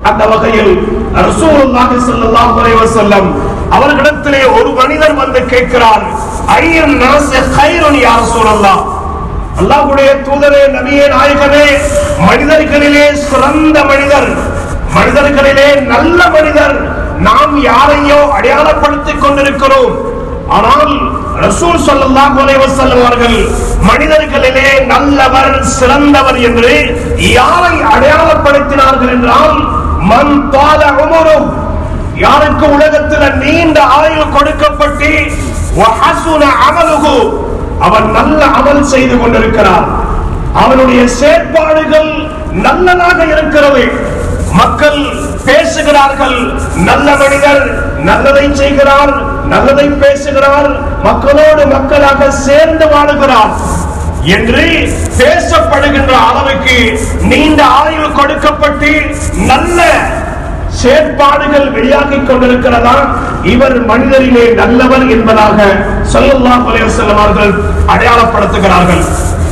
அந்த வகையில் ரசூலுல்லாஹி ஸல்லல்லாஹு அலைஹி வஸல்லம் அவர்களிடத்திலே ஒரு மனிதர் வந்து கேட்கிறார் ஐயன் நாஸி கைருன் யா ரசூலல்லாஹ் அல்லாஹ்வுடைய தூதரே நபியே நாயகமே மனிதர்களிலே சிறந்த மனிதர் மனிதர்களிலே நல்ல மனிதர் நாம் யாரையோ அடையாளப்படுத்திக் கொண்டிருக்கிறோம் ஆனால் ரசூல் ஸல்லல்லாஹு அலைஹி வஸல்லம் அவர்கள் மனிதர்களிலே நல்லவர் சிறந்தவர் என்று யாரை அடையாளப்படுத்தினார்கள் என்றால் மன் தால உமரு யாருக்கு உலகத்தில் நீண்ட ஆயுள் கொடுக்கப்பட்டு வஹசுன அமலுகு அவன் நல்ல அமல் செய்து கொண்டிருக்கிறார் அவனுடைய செயற்பாடுகள் நல்லதாக இருக்கிறது மக்கள் பேசுகிறார்கள் நல்ல மனிதர் நல்லதை செய்கிறார் நல்லதை பேசுகிறார் மக்களோடு மக்களாக சேர்ந்து வாழுகிறார் என்று பேசப்படுகின்ற அளவுக்கு நீண்ட ஆயுள் கொடுக்கப்பட்டு நல்ல செயற்பாடுகள் வெளியாகிக் கொண்டிருக்கிறதா இவர் மனிதரிலே நல்லவர் என்பதாக ஸல்லல்லாஹு அலைஹி வஸல்லம் அவர்கள் அடையாளப்படுத்துகிறார்கள்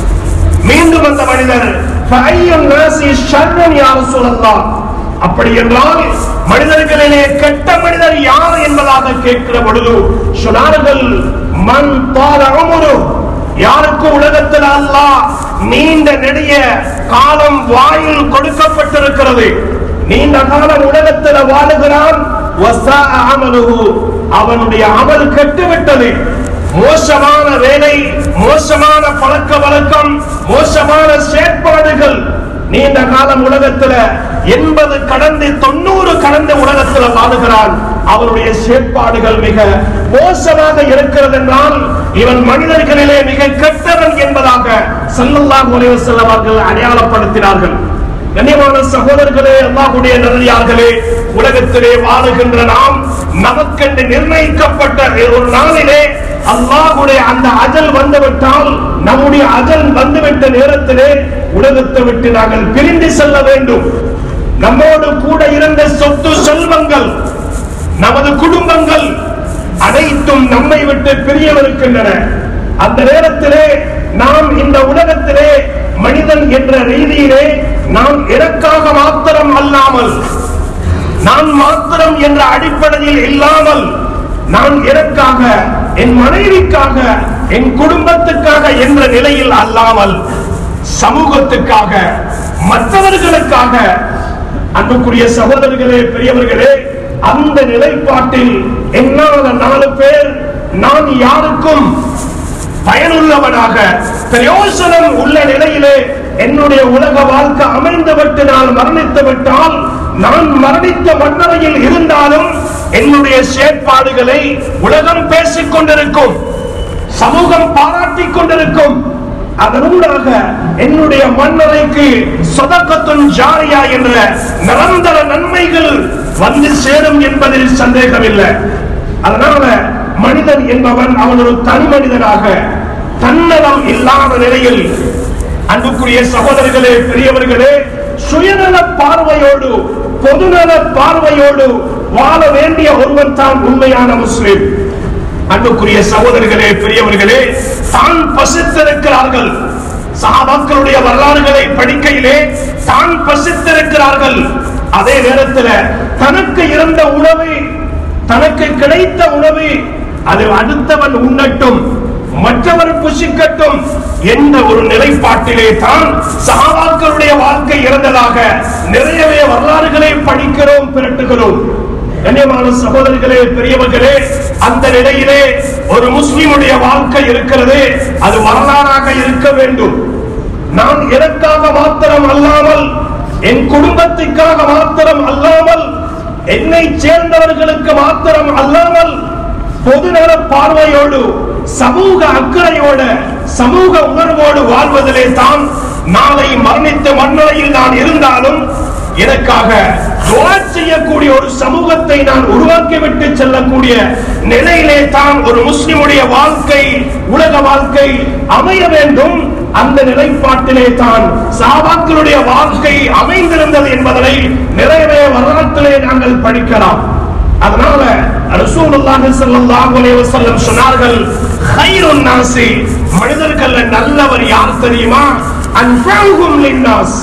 மீண்டும் அந்த மனிதர் ஃபஅய்யுன் நாஸி ஷர்ரன் யா ரசூலல்லாஹ் அப்படி என்றால் மனிதர்களிலே கெட்ட மனிதர் யார் என்பதாக கேட்கிற பொழுது சொன்னார்கள் மன் தால உமரு யாருக்கு உலகத்தில் அல்லாஹ் நீண்ட நெடிய காலம் வாயில் கொடுக்கப்பட்டிருக்கிறது நீண்ட காலம் உலகத்தில் வாழுகிறான் வஸாஅ அமலுஹு. அவனுடைய அமல் கெட்டுவிட்டது மோசமான வேலை மோசமான பழக்க வழக்கம் மோசமான செயற்பாடுகள் நீண்ட காலம் உலகத்துல எண்பது கடந்து தொண்ணூறு கடந்த உலகத்துல வாழுகிறான் அவருடைய செயற்பாடுகள் மிக மோசமாக இருக்கிறது என்றால் இவன் மனிதர்களிலே மிக கெட்டவன் என்பதாக ஸல்லல்லாஹு அலைஹி வஸல்லம் அவர்கள் அடையாளப்படுத்தினார்கள் கண்ணியமான சகோதரர்களே அல்லாஹ்வுடைய நல்லடியார்களே உலகத்திலே வாழுகின்ற நாம் நமக்கென்று நிர்ணயிக்கப்பட்ட ஒரு நாளிலே அல்லாஹ்வுடைய அந்த அஜல் வந்துவிட்டால் நம்முடைய அஜல் வந்துவிட்ட நேரத்திலே உலகத்தை விட்டு நாங்கள் பிரிந்து செல்ல வேண்டும் நம்மோடு கூட இருந்த சொத்து செல்வங்கள் நமது குடும்பங்கள் அனைத்தும் நம்மை விட்டு பிரியவிருக்கின்றன அந்த நேரத்திலே நாம் இந்த உலகத்திலே மனிதன் என்ற ரீதியிலே நாம் எனக்காக மாத்திரம் அல்லாமல் நான் மாத்திரம் என்ற அடிப்படையில் இல்லாமல் நான் எனக்காக என் மனைவிக்காக என் குடும்பத்துக்காக என்ற நிலையில் அல்லாமல் சமூகத்துக்காக மற்றவர்களுக்காக அன்புக்குரிய சகோதரர்களே பெரியவர்களே அந்த நிலைப்பாட்டில் என்னால நாலு பேர் நான் யாருக்கும் பயனுள்ளவனாக பிரயோசனம் உள்ள நிலையிலே என்னுடைய உலக வாழ்க்கை அமைந்து விட்டு நான் மரணித்து விட்டால் நான் மரணித்த மன்னரையில் இருந்தாலும் என்னுடைய செயற்பாடுகளை உலகம் பேசிக் கொண்டிருக்கும் சமூகம் பாராட்டிக் கொண்டிருக்கும் அதனூடாக என்னுடைய மன்னரைக்கு சொதக்கத்துன் ஜாரியா என்ற நிரந்தர நன்மைகள் வந்து சேரும் என்பதில் சந்தேகமில்லை அதனால மனிதன் என்பவன் அவன் ஒரு தனி மனிதனாக தன்னலம் இல்லாத நிலையில் அன்புக்குரிய சகோதரர்களே பெரியவர்களே சுயநல பார்வையோடு பொதுநல பார்வையோடு வாழ வேண்டிய ஒருவன் தான் உண்மையான முஸ்லிம் அன்புக்குரிய சகோதரர்களே பெரியவர்களே தான் பசித்திருக்கிறார்கள் சஹாபாக்களுடைய வரலாறுகளை படிக்கையிலே தான் பசித்திருக்கிறார்கள் அதே நேரத்தில் தனக்கு இருந்த உணவு தனக்கு கிடைத்த உணவு அது அடுத்தவன் உண்ணட்டும் மற்றவர் புசிக்கட்டும் என்ற ஒரு நிலைப்பாட்டிலே தான் சஹாபாக்களுடைய வாழ்க்கை இருந்ததாக நிறையவே வரலாறுகளை படிக்கிறோம் பிரட்டுகிறோம் கண்ணியமான சகோதரர்களே பெரியவர்களே அந்த நிலையிலே ஒரு முஸ்லிமுடைய வாழ்க்கை இருக்கிறது அது வரலாறாக இருக்க வேண்டும் நான் எனக்காக மாத்திரம் அல்லாமல் என் குடும்பத்துக்காக மாத்திரம் அல்லாமல் என்னை சேர்ந்தவர்களுக்கு மாத்திரம் அல்லாமல் பொதுநல பார்வையோடு சமூக அக்கறையோடு சமூக உணர்வோடு வாழ்வதிலே தான் நாளை மரணித்த மண்ணுரையில் நான் இருந்தாலும் எனக்காக துவா செய்யக்கூடிய ஒரு சமூகத்தை நான் உருவாக்கிவிட்டு செல்லக்கூடிய நிலையிலே தான் ஒரு முஸ்லிமுடைய வாழ்க்கை உலக வாழ்க்கை அமைய வேண்டும் அந்த நிலைப்பாட்டிலே தான் சாபாக்களுடைய வாழ்க்கை அமைந்திருந்தது என்பதனை நிறையவே வரலாற்றிலே நாங்கள் படிக்கலாம் அதனால ரசூலுல்லாஹி ஸல்லல்லாஹு அலைஹி வஸல்லம் சொன்னார்கள் கைருன் நாசி மனிதர்கள்ல நல்லவர் யார் தெரியுமா அன்ஃபஹும் லின்னாஸ்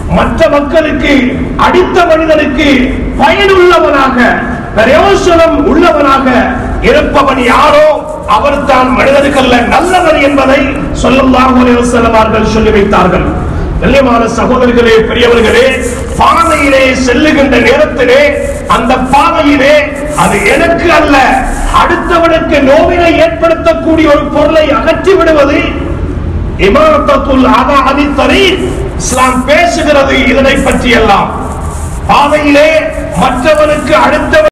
மற்ற மக்களுக்கு அடித்த மனிதனுக்கு பயனுள்ளவனாக பிரயோசனம் உள்ளவனாக இருப்பவன் யாரோ அவர் தான் மனிதர்கள்ல நல்லவர் என்பதை சொல்லல்லாஹு அலைஹி வஸல்லம் அவர்கள் சொல்லி வைத்தார்கள் கண்ணியமான சகோதரர்களே பெரியவர்களே பாதையிலே செல்லுகின்ற நேரத்திலே அந்த பாதையிலே அது எனக்கு அல்ல அடுத்தவனுக்கு நோவினை ஏற்படுத்தக்கூடிய ஒரு பொருளை அகற்றி விடுவது இமாரத்தத்துல் அதாதி தரீக் இஸ்லாம் பேசுகிறது இதனை பற்றி எல்லாம் பாதையிலே மற்றவனுக்கு அடுத்தவன்